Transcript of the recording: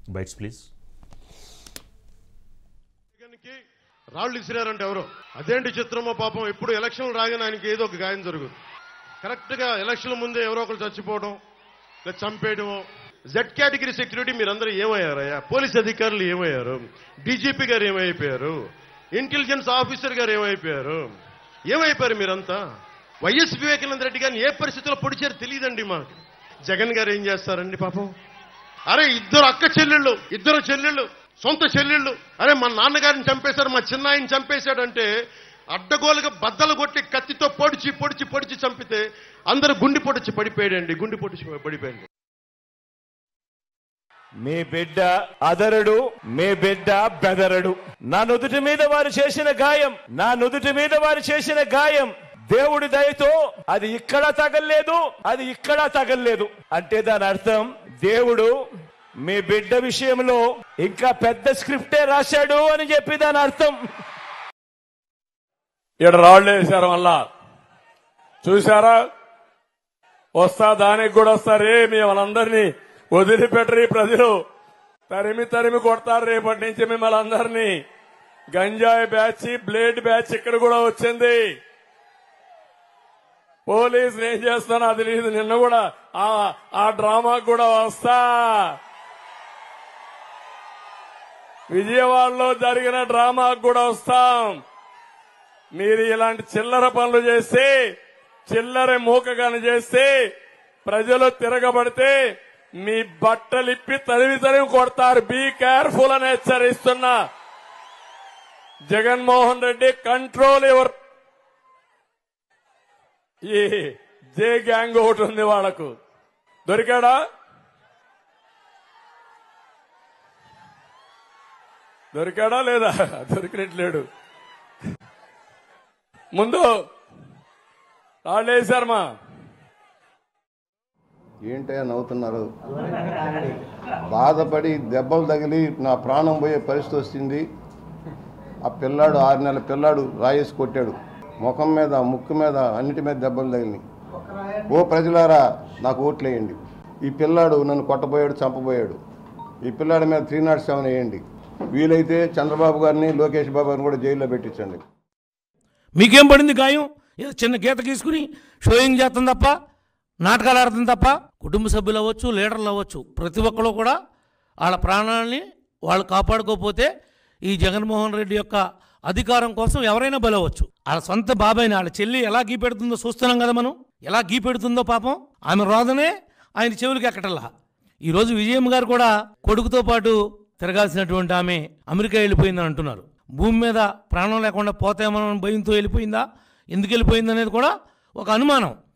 bytes please జగన్కి రాళ్ళు ఇసిరారంటే ఎవరు అదేంటి చిత్రమో పాపం ఎప్పుడు ఎలక్షన్లు రాగానే ఆయనకి ఏదో ఒక గాయం జరుగుతుంది కరెక్ట్ గా ఎలక్షన్ల ముందే ఎవరో ఒకరు చచ్చిపోవడం లేదా చంపేయడం జెడ్ కేటగిరీ సెక్యూరిటీ మీరందరూ ఏమయ్యారయ్యా పోలీస్ అధికారులు ఏమయ్యారు డీజీపీ గారు ఏమైపోయారు ఇంటెలిజెన్స్ ఆఫీసర్ గారు ఏమైపోయారు ఏమైపోయారు మీరంతా వైఎస్ వివేకానంద రెడ్డి గారిని ఏ పరిస్థితిలో పొడిచారు తెలియదండి మాకు జగన్ గారు ఏం చేస్తారండి పాపం అరే ఇద్దరు అక్క చెల్లెళ్ళు ఇద్దరు చెల్లెళ్ళు సొంత చెల్లెళ్ళు అరే మా నాన్నగారిని చంపేశాడు మా చిన్నాయిని చంపేశాడంటే అడ్డగోలుగా బద్దలు కొట్టి కత్తితో పొడిచి పొడిచి పొడిచి చంపితే అందరూ గుండి పొడిచి పడిపోయాడండి గుండి పొడిచి పడిపోయాడు మీ బిడ్డ అదరుడు మీ బిడ్డ బెదరడు నా నుదుటి మీద వారు చేసిన గాయం నా నుదుటి మీద వారు చేసిన గాయం దేవుడి దయతో అది ఇక్కడ తగల్లేదు అది ఇక్కడ తగల్లేదు అంటే దాని అర్థం దేవుడు మీ బిడ్డ విషయంలో ఇంకా పెద్ద స్క్రిప్టే రాశాడు అని చెప్పి దాని అర్థం ఇక్కడ రాళ్ళు వేశారు మళ్ళా చూసారా వస్తా దానికి కూడా వస్తారే మీ వాళ్ళందరినీ వదిలిపెట్టరు ఈ ప్రజలు తరిమి తరిమి కొడతారు రేపటి నుంచి మిమ్మల్ని అందరినీ గంజాయి బ్యాచ్ బ్లేడ్ బ్యాచ్ ఇక్కడ కూడా వచ్చింది పోలీసులు ఏం చేస్తానో అది లేదు నిన్న కూడా ఆ ఆ డ్రామాకు కూడా వస్తా విజయవాడలో జరిగిన డ్రామాకు కూడా వస్తాం మీరు ఇలాంటి చిల్లర పనులు చేస్తే చిల్లర మూకగాని చేస్తే ప్రజలు తిరగబడితే మీ బట్టలిప్పి తరివి తరివి కొడతారు బీ కేర్ఫుల్ అని హెచ్చరిస్తున్నా జగన్మోహన్ రెడ్డి కంట్రోల్ ఎవరు ఈ జే గ్యాంగ్ ఒకటి ఉంది వాళ్ళకు దొరికాడా దొరికాడా లేదా దొరికినట్లేడు ముందు రాళ్ళేశారమ్మా ఏంటయ్యా నవ్వుతున్నారు బాధపడి దెబ్బలు తగిలి నా ప్రాణం పోయే పరిస్థితి వచ్చింది ఆ పిల్లాడు ఆరు నెలల పిల్లాడు రాయేసి కొట్టాడు ముఖం మీద ముక్కు మీద అన్నిటి మీద దెబ్బలు తగిలినాయి ఓ ప్రజలారా నాకు ఓట్లేయండి ఈ పిల్లాడు నన్ను కొట్టబోయాడు చంపబోయాడు ఈ పిల్లాడి మీద త్రీ నాట్ సెవెన్ వేయండి వీలైతే చంద్రబాబు గారిని లోకేష్ బాబు గారిని కూడా జైల్లో పెట్టించండి మీకేం పడింది గాయం ఏదో చిన్న గీత గీసుకుని షోయింగ్ చేస్తుంది తప్ప నాటకాలు ఆడుతుంది తప్ప కుటుంబ సభ్యులు అవ్వచ్చు లీడర్లు అవ్వచ్చు ప్రతి ఒక్కరు కూడా వాళ్ళ ప్రాణాలని వాళ్ళు కాపాడుకోకపోతే ఈ జగన్మోహన్ రెడ్డి యొక్క అధికారం కోసం ఎవరైనా బలవచ్చు వాళ్ళ సొంత బాబాయిని వాళ్ళ చెల్లి ఎలా గీపెడుతుందో చూస్తున్నాం కదా మనం ఎలా గీపెడుతుందో పాపం ఆమె రోదనే ఆయన చెవులకి ఎక్కటల్లా ఈరోజు విజయమ్మ గారు కూడా కొడుకుతో పాటు తిరగాల్సినటువంటి ఆమె అమెరికా వెళ్ళిపోయిందని అంటున్నారు భూమి మీద ప్రాణం లేకుండా పోతామని భయంతో వెళ్ళిపోయిందా ఎందుకు వెళ్ళిపోయింది అనేది కూడా ఒక అనుమానం